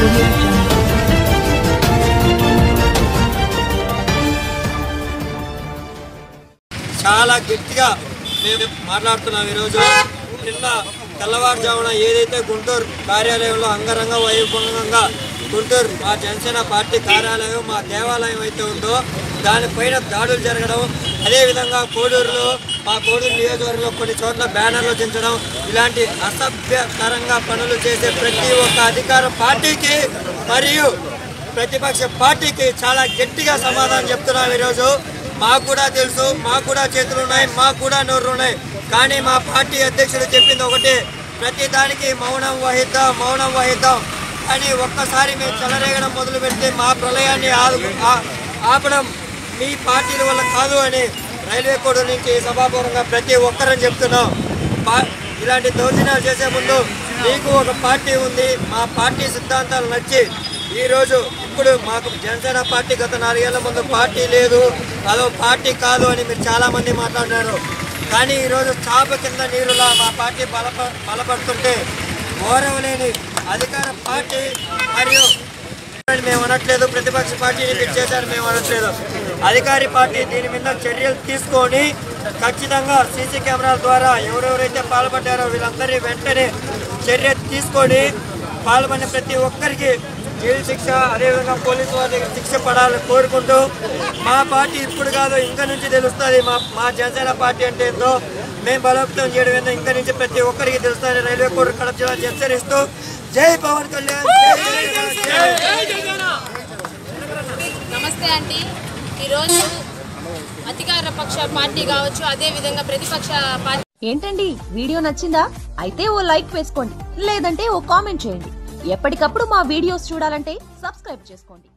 audio jungle. చాలా గట్టిగా మేము మాట్లాడుతున్నాం ఈరోజు నిన్న తెల్లవారుజామున ఏదైతే గుంటూరు కార్యాలయంలో అంగరంగ వైభవంగా గుంటూరు మా జనసేన పార్టీ కార్యాలయం మా దేవాలయం అయితే ఉందో దానిపైన దాడులు జరగడం అదేవిధంగా కోడూరులో మా కోడూరు నియోజకవర్గంలో కొన్ని చోట్ల బ్యానర్లు దించడం ఇలాంటి అసభ్యకరంగా పనులు చేసే ప్రతి ఒక్క అధికార పార్టీకి మరియు ప్రతిపక్ష పార్టీకి చాలా గట్టిగా సమాధానం చెప్తున్నాం ఈరోజు మాకు కూడా తెలుసు మాకు కూడా చేతులు ఉన్నాయి మాకు కూడా నోరు ఉన్నాయి కానీ మా పార్టీ అధ్యక్షుడు చెప్పింది ఒకటి ప్రతి దానికి మౌనం వహిద్దాం మౌనం వహిద్దాం అని ఒక్కసారి మేము చెలరేగడం మొదలు పెడితే మా ప్రళయాన్ని ఆదు- ఆ- ఆపడం మీ పార్టీల వల్ల కాదు అని రైల్వే కోడ్ నుంచి సభాపూర్వంగా ప్రతి ఒక్కరని చెప్తున్నాం పా- ఇలాంటి దౌర్జన్యాలు చేసే ముందు మీకు ఒక పార్టీ ఉంది మా పార్టీ సిద్ధాంతాలు నచ్చి ఈ రోజు ఇప్పుడు మాకు జనసేన పార్టీ గత నాలుగేళ్ల ముందు పార్టీ లేదు అదో పార్టీ కాదు అని మీరు చాలా మంది మాట్లాడినారు కానీ ఈరోజు చాప కింద నీరులా మా పార్టీ బలప బలపడుతుంటే గౌరవలేని అధికార పార్టీ మరియు అని మేము అనట్లేదు ప్రతిపక్ష పార్టీని మీరు చేశారు మేము అనట్లేదు అధికారి పార్టీ దీని మీద చర్యలు తీసుకొని ఖచ్చితంగా సీసీ కెమెరాల ద్వారా ఎవరెవరైతే పాల్పడ్డారో వీళ్ళందరినీ వెంటనే చర్య తీసుకొని పాల్పడిన ప్రతి ఒక్కరికి జైలు శిక్ష అదేవిధంగా పోలీసు వారి దగ్గర శిక్ష పడాలని కోరుకుంటూ మా పార్టీ ఇప్పుడు కాదు ఇంకా నుంచి తెలుస్తుంది మా మా జనసేన పార్టీ అంటే ఏందో మేము బలోపేతం చేయడం ఏందో ఇంకా నుంచి ప్రతి ఒక్కరికి తెలుస్తుంది రైల్వే కోర్టు కడప జిల్లా హెచ్చరిస్తూ జై పవన్ కళ్యాణ్ జై జగన్, జై నమస్తే అండి ఈరోజు అధికార పక్ష పార్టీ కావచ్చు అదే విధంగా ప్రతిపక్ష పార్టీ ఏంటండి వీడియో నచ్చిందా అయితే ఓ లైక్ వేసుకోండి లేదంటే ఓ కామెంట్ చేయండి ఎప్పటికప్పుడు మా వీడియోస్ చూడాలంటే సబ్స్క్రైబ్ చేసుకోండి